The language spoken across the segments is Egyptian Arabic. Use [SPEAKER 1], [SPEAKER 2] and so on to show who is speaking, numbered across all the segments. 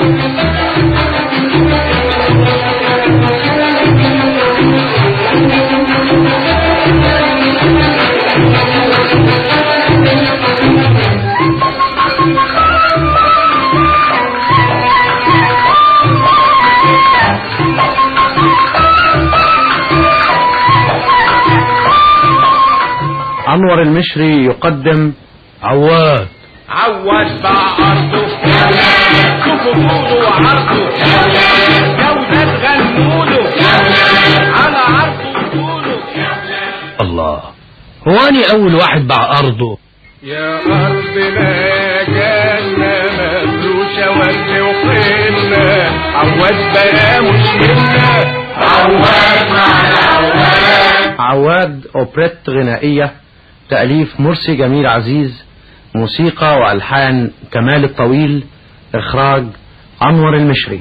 [SPEAKER 1] أنور المشري يقدم عواد
[SPEAKER 2] عواد باع أرضه شوفوا طوله وعرضه جودة غنوله على عرضه وطوله
[SPEAKER 1] الله هو أني أول واحد باع أرضه
[SPEAKER 2] يا أرضنا يا جنة مفروشة ورد وخلة عواد بقى مش منا عواد مع العواد
[SPEAKER 1] عواد أوبريت غنائية تأليف مرسي جميل عزيز موسيقى وألحان كمال الطويل إخراج أنور المشري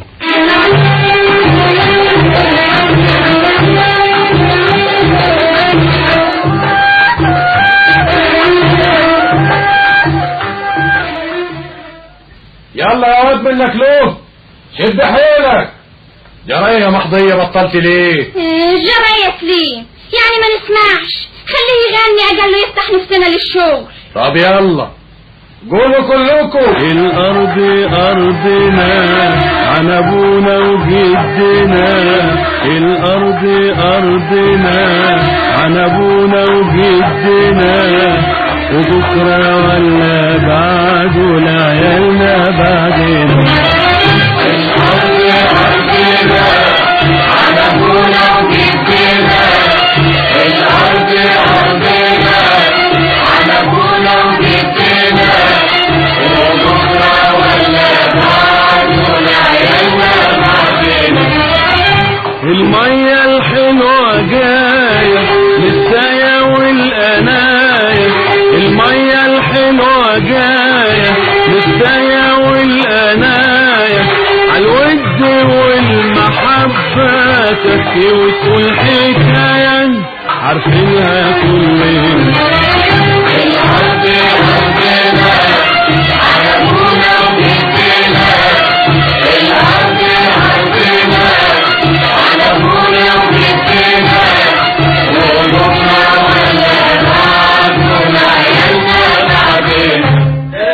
[SPEAKER 2] يلا يا واد منك له شد حيلك جرايه يا محضية بطلت ليه
[SPEAKER 3] جرى يا سليم يعني ما نسمعش خليه يغني اجل يفتح نفسنا للشغل
[SPEAKER 2] طب يلا قولوا كلكم
[SPEAKER 4] الأرض أرضنا عن أبونا وجدنا الأرض أرضنا عن أبونا وجدنا وبكرة ولا بعد لعيالنا بعدنا الأرض أرضنا عن أبونا وجدنا الأرض أرضنا عن أبونا وجدنا وبكرة ولا بعد لعيالنا بعدنا المية الحلوة جاية للسايا والقناية المية الحلوة جاية للسايا والقناية عالود والمحبة تحكي وتقول حكاية عارفينها كلنا الأرض أرضنا على أبونا وجدنا الأرض أرضنا على أبونا وجدنا وبكرة ولا بعد لعيالنا بعدنا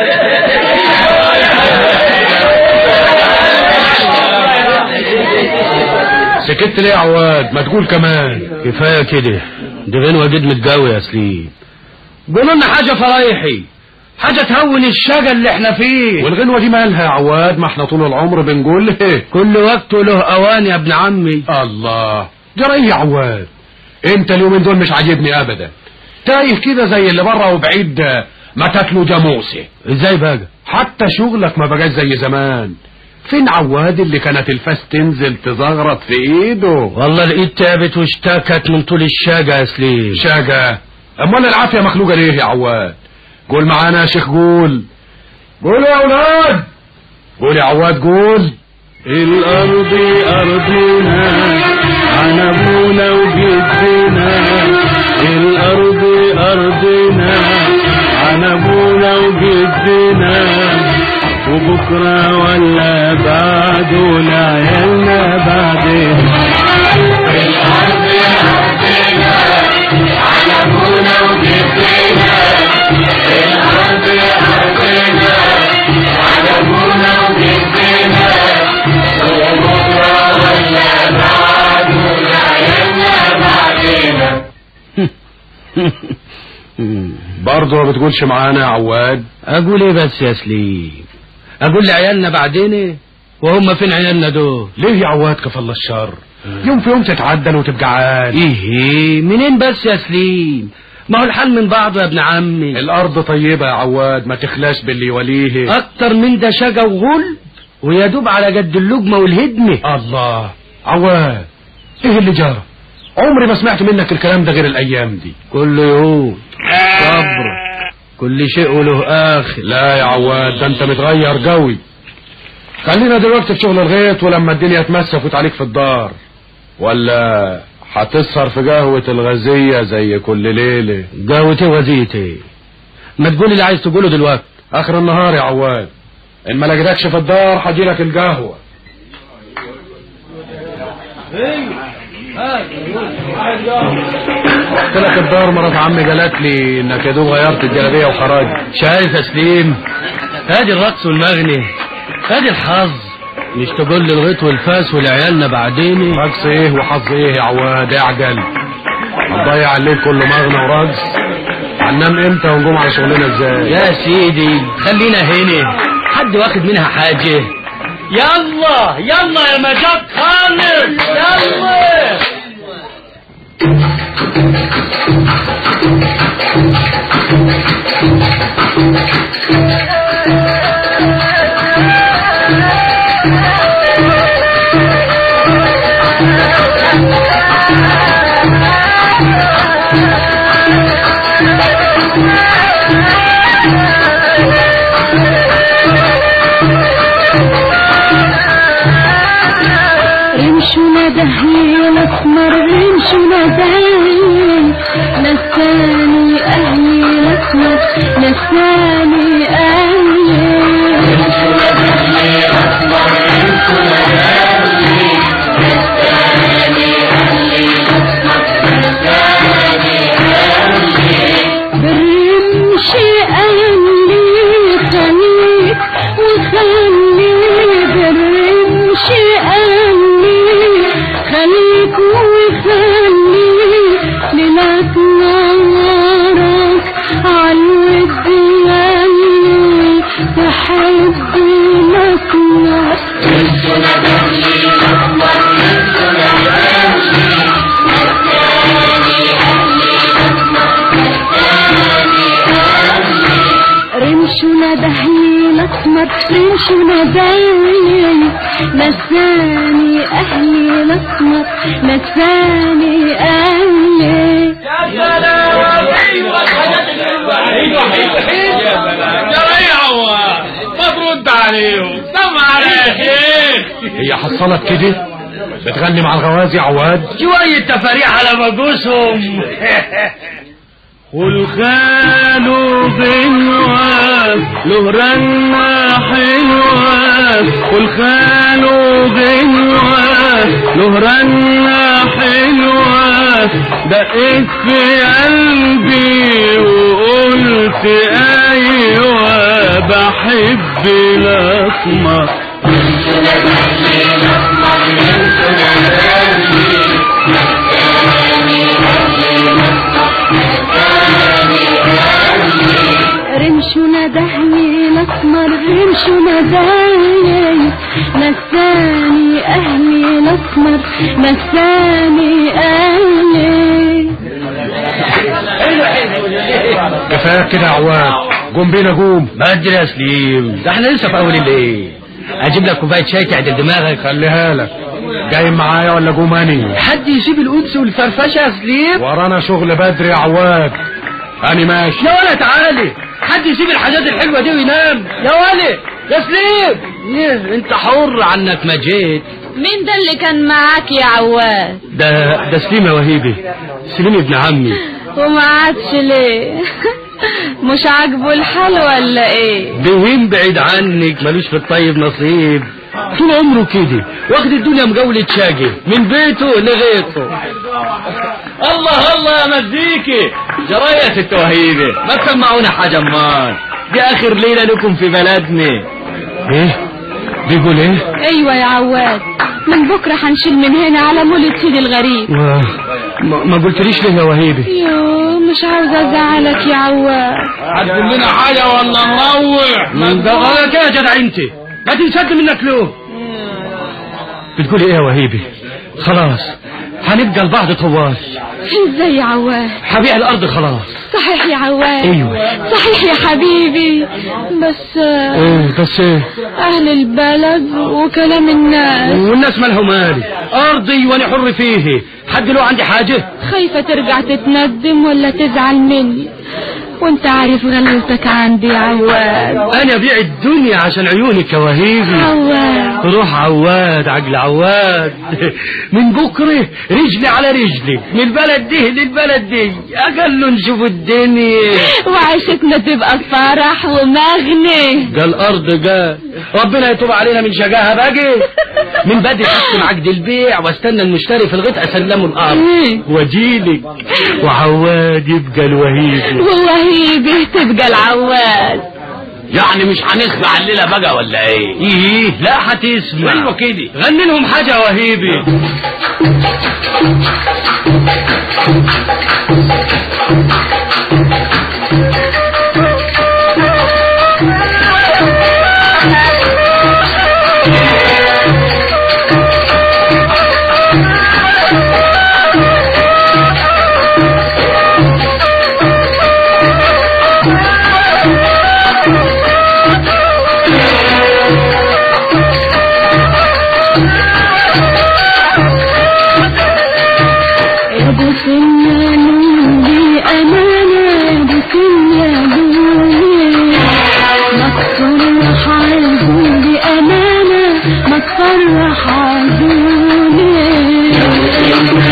[SPEAKER 2] سكت ليه يا عواد ما تقول كمان
[SPEAKER 1] كفاية كده دي غنوة جد متجاوي يا سليم قولوا لنا حاجة فرايحي حاجة تهون الشجا اللي احنا فيه
[SPEAKER 2] والغنوة دي مالها يا عواد ما احنا طول العمر بنقول ايه
[SPEAKER 1] كل وقت له اوان يا ابن عمي
[SPEAKER 2] الله جرى ايه يا عواد انت اليومين دول مش عاجبني ابدا تايه كده زي اللي بره وبعيد ما تاكلوا جاموسه
[SPEAKER 1] ازاي بقى
[SPEAKER 2] حتى شغلك ما بقاش زي زمان فين عواد اللي كانت الفاس تنزل تزغرط في ايده
[SPEAKER 1] والله الايد تعبت واشتكت من طول الشجا يا سليم
[SPEAKER 2] شاجة امال العافية مخلوقة ليه يا عواد قول معانا يا شيخ قول قول يا اولاد قول يا عواد قول
[SPEAKER 4] الأرض أرضنا عن أبونا وجدنا الأرض أرضنا عن أبونا وجدنا وبكرة ولا بعد لعيالنا بعدين الأرض أرضنا عن أبونا وجدنا الأرض أرضنا عن أبونا وجدنا وبكرة ولا بعد لعيالنا بعدين
[SPEAKER 2] برضه ما بتقولش معانا يا عواد
[SPEAKER 1] اقول ايه بس يا سليم اقول لعيالنا بعدين وهم فين عيالنا دول
[SPEAKER 2] ليه يا عواد كفى الله الشر يوم في يوم تتعدل وتبقى عاد
[SPEAKER 1] ايه منين بس يا سليم ما هو الحال من بعضه يا ابن عمي
[SPEAKER 2] الارض طيبة يا عواد ما تخلاش باللي يوليه
[SPEAKER 1] اكتر من ده شجا وغل ويا دوب على قد اللقمه والهدمه
[SPEAKER 2] الله عواد ايه اللي جرى عمري ما سمعت منك الكلام ده غير الايام دي
[SPEAKER 1] كل يوم صبر كل شيء وله اخر
[SPEAKER 2] لا يا عواد ده انت متغير قوي خلينا دلوقتي في شغل الغيط ولما الدنيا تمسك عليك في الدار ولا هتسهر في قهوة الغزية زي كل ليلة
[SPEAKER 1] قهوتي وزيتي ما تقول اللي عايز تقوله دلوقتي
[SPEAKER 2] اخر النهار يا عواد ان ما لقيتكش في الدار هجيلك القهوه قلت لك الدار مرات عمي قالت لي انك يا دوب غيرت الجلابيه وخرجت
[SPEAKER 1] شايف يا سليم ادي الرقص والمغني ادي الحظ مش تقول لي الغيط والفاس ولعيالنا بعدين
[SPEAKER 2] رقص ايه وحظ ايه يا عواد اعجل هتضيع الليل كله مغنى ورقص هننام امتى ونقوم على شغلنا ازاي
[SPEAKER 1] يا سيدي خلينا هنا حد واخد منها حاجة يلا يلا يا مجاك خالص يلا
[SPEAKER 5] رمشنا دهي الاسمر رمشنا دهي نساني اهلي الاسمر نساني اهلي برمشي اهلي خليك وخلي برمشي اهلي خليك وخلي ليلك نورك عالود يلي تحب لك نور رمشنا دهي الاسمر رمشنا دهي نساني اهلي الاسمر نساني اهلي
[SPEAKER 2] هي حصلت كده بتغني مع الغوازي عواد
[SPEAKER 1] شوية تفاريح على مجوسهم
[SPEAKER 4] والخالو بنواب له رنة حلوة والخالو بنواب له رنة حلوة دقيت في قلبي وقلت ايوه بحب الاسمر
[SPEAKER 5] رمشنا دهي الاسمر رمشنا دهي نساني اهلي الاسمر نساني اهلي
[SPEAKER 2] كفايه كده يا عواد قوم بينا قوم
[SPEAKER 1] بدري يا سليم ده احنا لسه في اول الليل اجيب لك كوبايه شاي تعدل دماغك
[SPEAKER 2] خليها لك جاي معايا ولا قوم اني
[SPEAKER 1] حد يسيب القدس والفرفشه يا سليم
[SPEAKER 2] ورانا شغل بدري يا عواد اني ماشي
[SPEAKER 1] يا ولا تعالي حد يسيب الحاجات الحلوه دي وينام يا ولا يا سليم إيه، انت حر عنك ما جيت
[SPEAKER 3] مين ده اللي كان معاك يا عواد
[SPEAKER 1] ده ده سليم يا وهيبي سليم ابن عمي
[SPEAKER 3] وما عادش ليه مش عاجبه الحال ولا ايه
[SPEAKER 1] بهيم بعيد عنك ملوش في الطيب نصيب طول عمره كده واخد الدنيا مجولة شاقي من بيته لغيته الله الله يا مزيكي جراية ست وهيبة ما تسمعونا حاجة مان دي اخر ليلة لكم في بلدنا
[SPEAKER 2] ايه بيقول ايه
[SPEAKER 3] ايوه يا عواد من بكره هنشيل من هنا على مولد سيدي الغريب
[SPEAKER 1] ما, ما, ما قلتليش ليه يا وهيبة
[SPEAKER 3] يو مش عاوزه ازعلك يا عواد
[SPEAKER 4] هتقول لنا حاجة ولا نروح
[SPEAKER 1] من ده غلط يا جدع انت ما تنسد منك له بتقولي ايه يا وهيبة خلاص هنبقى لبعض طوال
[SPEAKER 3] ازاي يا عواد
[SPEAKER 1] هبيع الارض خلاص
[SPEAKER 3] صحيح يا عواد
[SPEAKER 1] ايوه
[SPEAKER 3] صحيح يا حبيبي بس آه،
[SPEAKER 1] ايه بس ايه
[SPEAKER 3] اهل البلد وكلام الناس
[SPEAKER 1] والناس مالها مالي ارضي وانا حر فيه حد له عندي حاجة
[SPEAKER 3] خايفة ترجع تتندم ولا تزعل مني
[SPEAKER 5] وانت عارف غلوتك عندي يا عواد
[SPEAKER 1] انا بيع الدنيا عشان عيونك يا وهيبي
[SPEAKER 5] عواد
[SPEAKER 1] روح عواد عجل عواد من بكره رجلي على رجلي من البلد دي للبلد دي اقل نشوف الدنيا
[SPEAKER 5] وعيشتنا تبقى فرح ومغني
[SPEAKER 1] قال الارض قال ربنا يتوب علينا من شجاها باجي من بدري اختم عقد البيع واستنى المشتري في الغيط اسلمه الارض واجيلك وعواد يبقى الوهيبي
[SPEAKER 5] ووهيبي تبقى العواد
[SPEAKER 4] يعني مش هنسمع الليلة بقى ولا ايه
[SPEAKER 1] ايه لا هتسمع
[SPEAKER 4] ايوه كده
[SPEAKER 1] غني لهم حاجه يا وهيبي
[SPEAKER 5] يا ابو سنانوني امانه يا ابو سنانوني ما تصرح عزولي امانه ما تصرح عزولي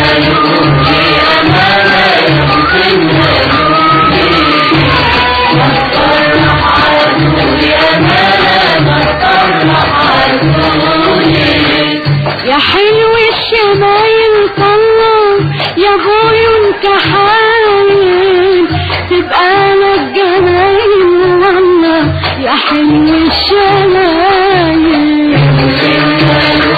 [SPEAKER 5] يا حلو الشمايل طلع يا عيون كحايل تبقى لك جمايل والله يا حلو الشمايل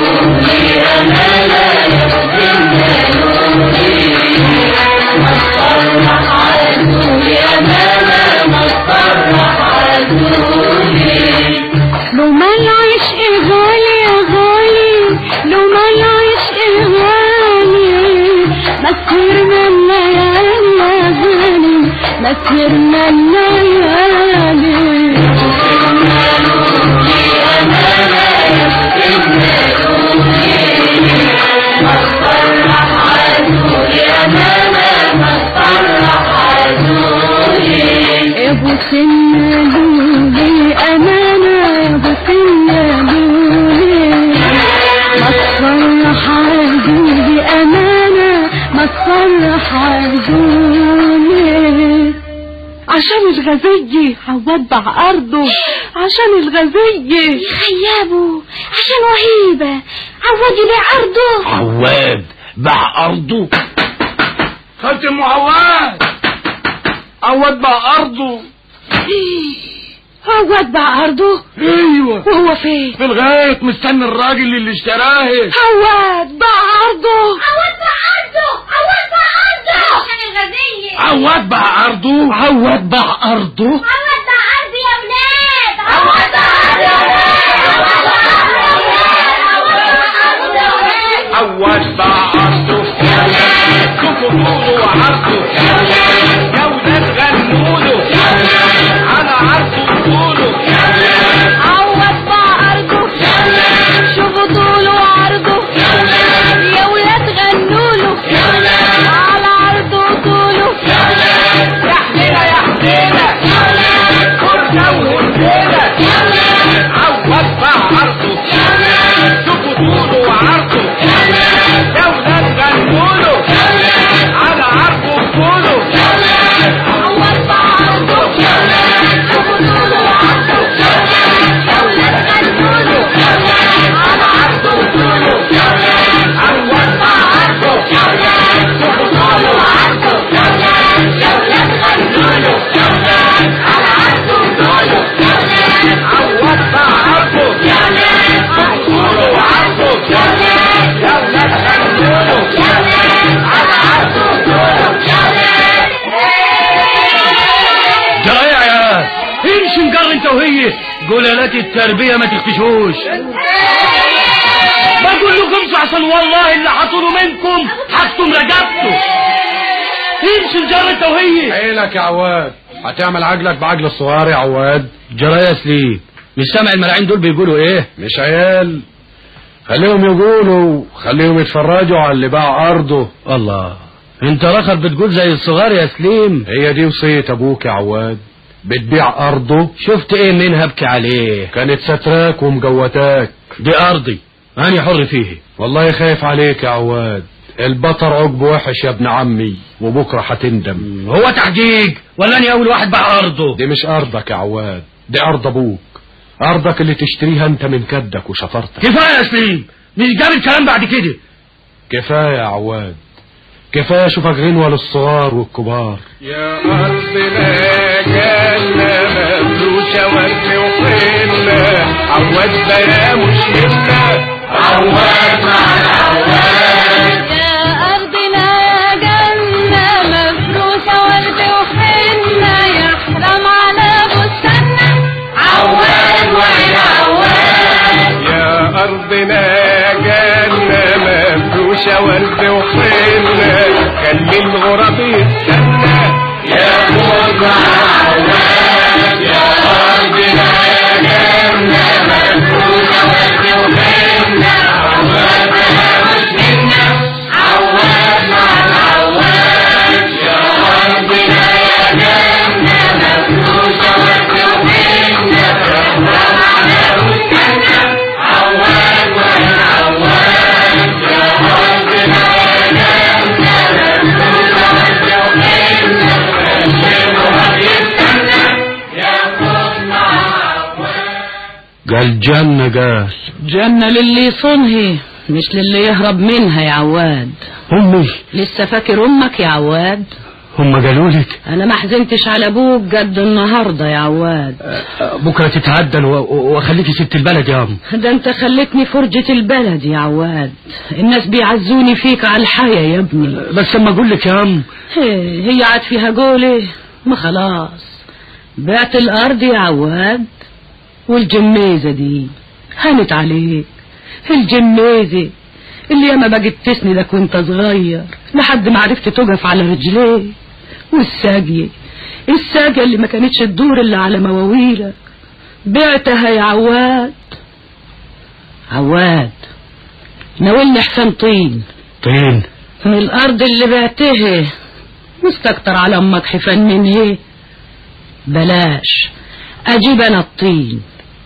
[SPEAKER 5] لو ما العشق غالي يا غالي لو ما العشق غالي مسيرنا الليالي يا غالي مسيرنا الليالي يا ابو سنالولي امانه يا ابو سنالولي ما تصرح عزولي امانه ما تصرح عزولي عشان الغزية هودع ارضه عشان الغزية
[SPEAKER 3] خيابه عشان وهيبة عواد يبيع عرضه
[SPEAKER 4] عواد باع ارضه
[SPEAKER 2] خالتي ام عواد عواد بقى ارضه
[SPEAKER 5] عواد باع ارضه
[SPEAKER 2] ايوه
[SPEAKER 5] وهو فين
[SPEAKER 2] في الغيط مستني الراجل اللي اشتراه
[SPEAKER 5] عواد باع ارضه
[SPEAKER 3] عواد باع عرضه عواد باع عرضه عشان الغزية
[SPEAKER 2] عواد بقى ارضه
[SPEAKER 1] عواد باع ارضه
[SPEAKER 3] عواد باع عرضه يا ولاد عواد باع عرضه
[SPEAKER 2] عواد بقى ارضه شوفوا طوله وعرضه يا ولاد غنوا له على عرضه طوله
[SPEAKER 5] عوض باع ارضه شوفوا طوله وعرضه يا ولاد غنوا له على عرضه وطوله
[SPEAKER 2] يا حليله يا حليله كرنا وهليله عواد بقى ارضه شوفوا طوله وعرضه يا ولاد غنوا له على عرضه وطوله
[SPEAKER 5] عوض باع ارضه شوفوا طوله وعرضه يا ولاد غنوا له على عرضه وطوله
[SPEAKER 2] عواد بقى ارضه شوفوا طوله وعرضه
[SPEAKER 5] يا ولاد غنوا له على عرضه وطوله
[SPEAKER 2] عواد بقى ارضه شوفوا طوله وعرضه يا ولاد غنوا له على عرضه وطوله
[SPEAKER 1] جرايع يا امشي مقر انت وهي جلالات التربية ما تختشوش بقول لكم عشان والله اللي حطوله منكم حطم رجبته امشي الجار انت وهي
[SPEAKER 2] عيلك يا عواد هتعمل عجلك بعجل الصغار يا عواد
[SPEAKER 1] جرايا سليم مش سامع الملاعين دول بيقولوا ايه
[SPEAKER 2] مش عيال خليهم يقولوا خليهم يتفرجوا على اللي باع ارضه
[SPEAKER 1] الله انت رخر بتقول زي الصغار يا سليم
[SPEAKER 2] هي دي وصية ابوك يا عواد بتبيع ارضه
[SPEAKER 1] شفت ايه منها ابكي عليه
[SPEAKER 2] كانت ستراك ومجوتاك
[SPEAKER 1] دي ارضي انا حر فيه
[SPEAKER 2] والله خايف عليك يا عواد البطر عقب وحش يا ابن عمي وبكره هتندم
[SPEAKER 1] هو تحقيق ولا اني اول واحد باع ارضه
[SPEAKER 2] دي مش ارضك يا عواد دي ارض ابوك ارضك اللي تشتريها انت من كدك وشطارتك
[SPEAKER 1] كفايه يا سليم مش جاب الكلام بعد كده
[SPEAKER 2] كفايه يا عواد كفايه اشوفك غنوه للصغار والكبار
[SPEAKER 6] يا أرضنا جنة مفروشة ورد وحنة عواد بلا مش منا عواد مع العواد
[SPEAKER 5] يا أرضنا جنة مفروشة ورد وحنة يحرم على بستاننا عواد وعين عواد
[SPEAKER 6] يا أرضنا جنة مفروشة ورد وحنة خلي الغراب يستنى يا موت مع العواد يا أرضنا جنة مفروشة ورد وحنة عواد بلا مش منا عواد مع العواد يا أرضنا جنة مفروشة ورد وحنة يحرم على بستاننا عواد وعين عواد يا أرضنا جنة مفروشة ورد وحنة الشيخ يستنى ياخد مع عواد
[SPEAKER 1] قال جنة قال
[SPEAKER 7] جنة للي يصونها مش للي يهرب منها يا عواد
[SPEAKER 1] امي
[SPEAKER 7] لسه فاكر امك يا عواد
[SPEAKER 1] هم قالوا لك
[SPEAKER 7] انا ما حزنتش على ابوك قد النهارده يا عواد
[SPEAKER 1] بكره تتعدل و- و- واخليكي ست البلد يا ام
[SPEAKER 7] ده انت خلتني فرجة البلد يا عواد الناس بيعزوني فيك على الحياة يا ابني
[SPEAKER 1] بس اما اقول لك يا ام
[SPEAKER 7] هي هي عاد فيها قولي ما خلاص بعت الارض يا عواد والجميزة دي هانت عليك الجميزة اللي ياما بقت تسندك وانت صغير لحد ما عرفت تقف على رجليك والساقية الساقية اللي ما كانتش تدور الا على مواويلك بعتها يا عواد عواد ناولني حسن طين
[SPEAKER 1] طين
[SPEAKER 7] من الأرض اللي بعتها مستكتر على أمك حفن من ايه بلاش أجيب أنا الطين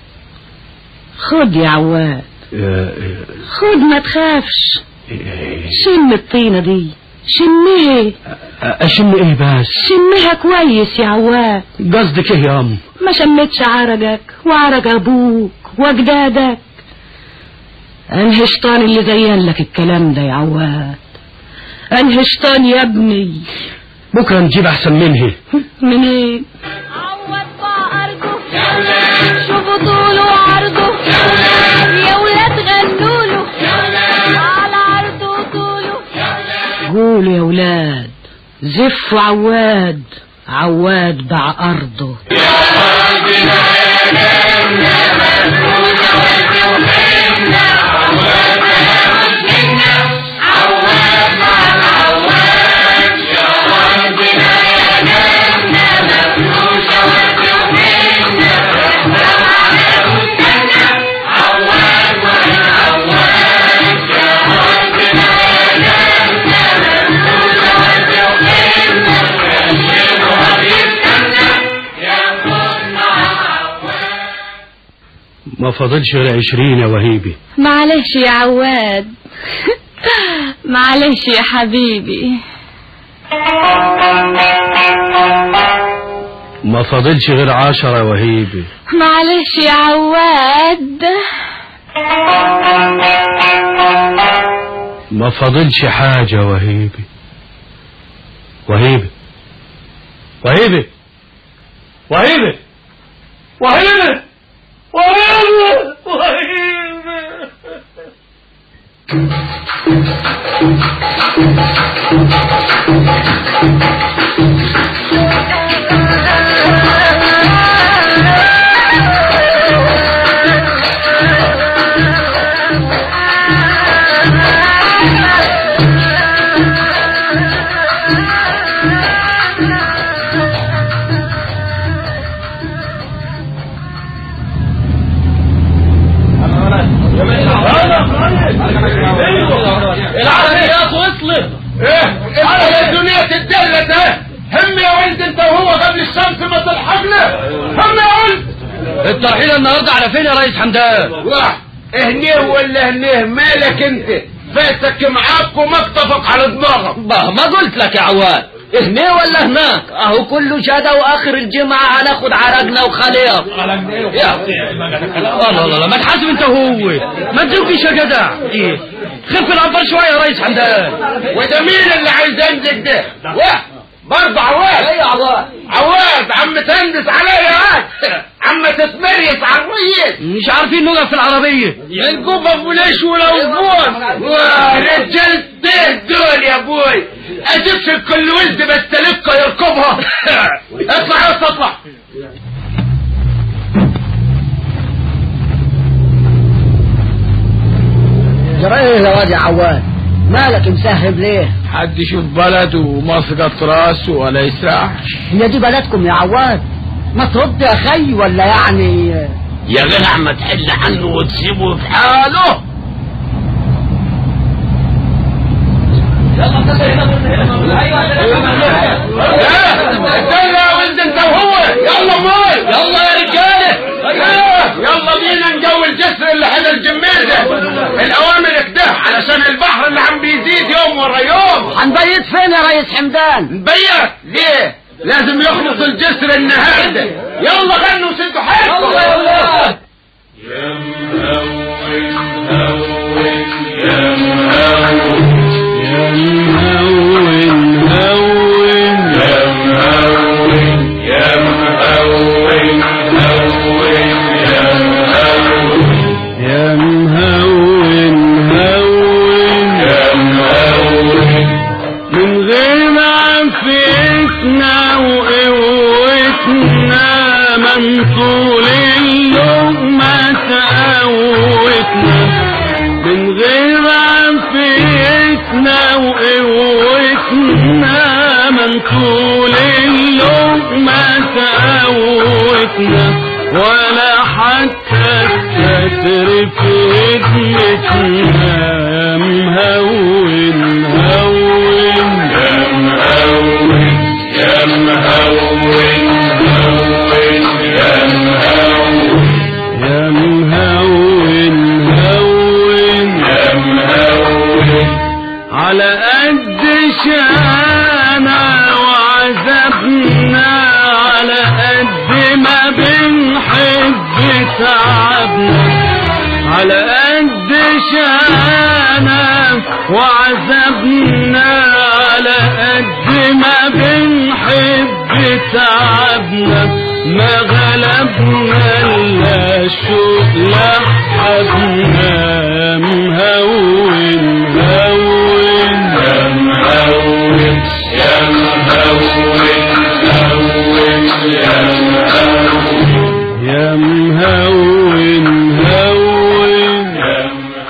[SPEAKER 7] خد يا عواد خد ما تخافش شم الطينة دي شميها
[SPEAKER 1] اشم ايه بس
[SPEAKER 7] شميها كويس يا عواد
[SPEAKER 1] قصدك ايه يا ام
[SPEAKER 7] ما شمتش عرقك وعرق أبوك وأجدادك أنهي شيطان اللي زين لك الكلام ده يا عواد أنهي شيطان يا ابني
[SPEAKER 1] بكره نجيب احسن منه
[SPEAKER 7] منين
[SPEAKER 5] عوض باع أرضه شوفوا طوله وعرضه يا ولاد غنوله على عرضه وطوله
[SPEAKER 7] قولوا يا ولاد زفوا عواد عواد باع أرضه
[SPEAKER 1] ما فاضلش غير عشرين يا وهيبي
[SPEAKER 3] معلش يا عواد معلش يا حبيبي
[SPEAKER 1] ما فاضلش غير عشرة يا وهيبي
[SPEAKER 3] معلش يا عواد
[SPEAKER 1] ما فاضلش حاجة يا وهيبي وهيبي وهيبي وهيبي وهيبي وهيبي وهيبي العربيات وصلت ايه الترحيل النهارده على فين يا ريس حمدان
[SPEAKER 6] واه اهنيه ولا هنيه مالك انت فاتك معاك ومكتفك على دماغك
[SPEAKER 1] ما ما قلت لك يا عواد هنا ولا هناك اهو كله شهادة واخر الجمعة هناخد عرقنا وخليط يا الله الله الله ما تحاسب انت هو ما تزوقش يا جدع ايه خف العنبر شوية يا ريس حمدان
[SPEAKER 6] وده مين اللي عايز ينزل ده واه برضه عواد
[SPEAKER 1] ايه يا عواد
[SPEAKER 6] عواد عم تهندس عليا هات عم تتمريس على الريس
[SPEAKER 1] مش عارفين نقف في العربية
[SPEAKER 6] الجوب ابو ليش ولا وجبون ورجالتين دول يا ابوي ادفش كل ولد بستلكه يركبها اطلع يا أسطى، اطلع
[SPEAKER 8] جرى ايه يا واد يا عواد مالك مسهب ليه
[SPEAKER 2] حد يشوف بلده ومسقط راسه ولا يسرحش
[SPEAKER 8] هي دي بلدكم يا عواد ما ترد يا خي ولا يعني
[SPEAKER 4] يا جدع ما تحل عنه وتسيبه في حاله
[SPEAKER 6] استنى يا ولد انت وهو يلا موي
[SPEAKER 1] يلا يا رجالة
[SPEAKER 6] يلا بينا نجو الجسر اللي حدا الجميزة الاوامر كده علشان البحر اللي عم بيزيد يوم ورا يوم
[SPEAKER 8] هنبيت فين يا ريس حمدان
[SPEAKER 6] نبيت ليه لازم يخلص الجسر النهارده يلا غنوا سدوا حيلكم
[SPEAKER 1] يلا
[SPEAKER 2] يا مهون هون من غير عفتنا وقوتنا من طول اللقمة تقوتنا من غير عفتنا وقوتنا من طول اللقمة تقوتنا ولا حتى الستر في خدمتنا مهون هون يا مهون يا مهون هون يا مهون يا مهون هون يا مهون على قد شانا وعذبنا على قد ما بنحب تعبنا على قد شانا وعذبنا على قد ما بنحب تعبنا ما غلبنا الا الشوق لحبنا مهون هون يا مهون يا مهون هون يا مهون يا مهون هون يا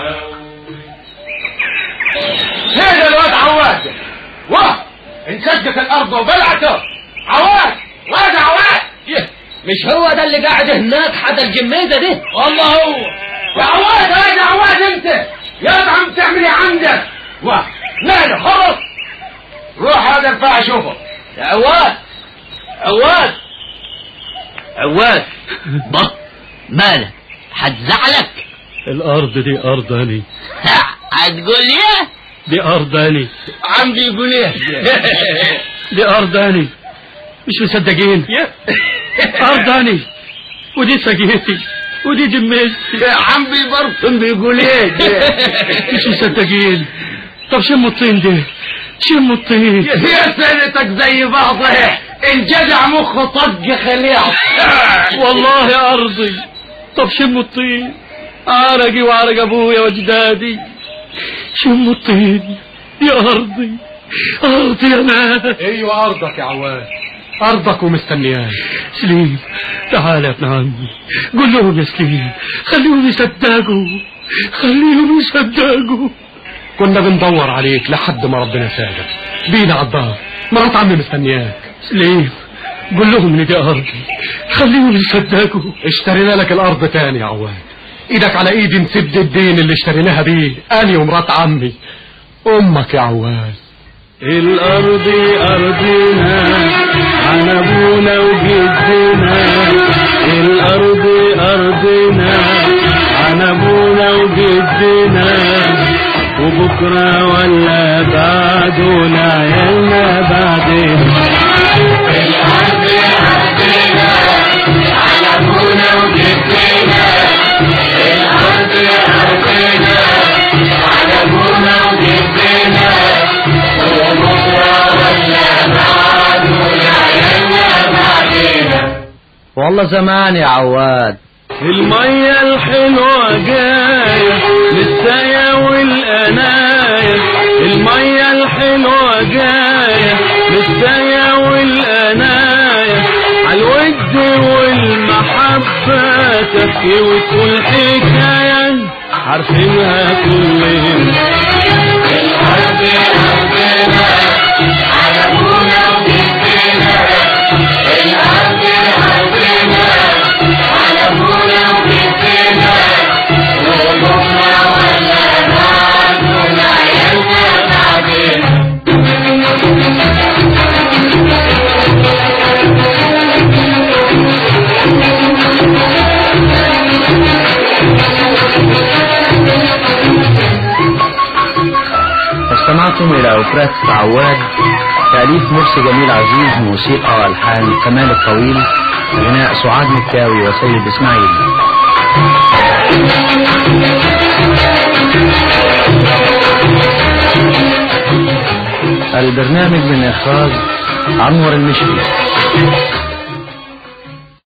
[SPEAKER 6] هذا الواد عواد واه انسجت الارض وبلعته عواد واد عواد
[SPEAKER 1] مش هو ده اللي قاعد هناك حدا الجميزة دي
[SPEAKER 6] والله هو يا عواد يا عواد انت يا عم تعمل ايه عندك واه ماله خلص روح هذا الفاع شوفه
[SPEAKER 1] يا عواد عواد
[SPEAKER 4] عواد بط مالك هتزعلك
[SPEAKER 1] الارض دي ارضاني
[SPEAKER 4] هتقول ايه
[SPEAKER 1] دي ارضاني
[SPEAKER 6] عم بيقول ايه
[SPEAKER 1] دي ارضاني مش مصدقين ارضاني ودي سجيتي ودي جميزتي
[SPEAKER 6] عم بيبرطم بيقول ايه
[SPEAKER 1] مش مصدقين طب شموا الطين دي شموا الطين
[SPEAKER 6] يا سنتك زي بعضها الجدع مخه طق خليع
[SPEAKER 1] والله يا ارضي طب شموا الطين عرقي وعرق ابويا واجدادي شموا الطين يا ارضي ارضي يا ناس
[SPEAKER 2] ايوه ارضك يا عواد ارضك ومستنياك
[SPEAKER 1] سليم تعال يا ابن عمي قول لهم يا سليم خليهم يصدقوا خليهم يصدقوا
[SPEAKER 2] كنا بندور عليك لحد ما ربنا ساعدك بينا على الدار مرات عمي مستنياك
[SPEAKER 1] سليم قول لهم ان دي ارضي خليهم يصدقوا
[SPEAKER 2] اشترينا لك الارض تاني يا عواد ايدك على ايدي نسد الدين اللي اشتريناها بيه اني ومرات عمي امك يا عواد
[SPEAKER 9] الأرض أرضنا عن أبونا وجدنا
[SPEAKER 1] الأرض أرضنا عن أبونا وجدنا وبكرة ولا بعده لعيالنا بعدين
[SPEAKER 8] والله زمان يا عواد
[SPEAKER 1] المية الحلوة جاية للسايا والقناية المية الحلوة جاية للسايا والقناية عالود والمحبة تبكي وتقول حكاية عارفينها كلنا
[SPEAKER 8] استمعتم إلى أوبريت عواد تأليف مرسي جميل عزيز موسيقى ألحان كمال الطويل غناء سعاد مكاوي وسيد إسماعيل البرنامج من إخراج أنور المشري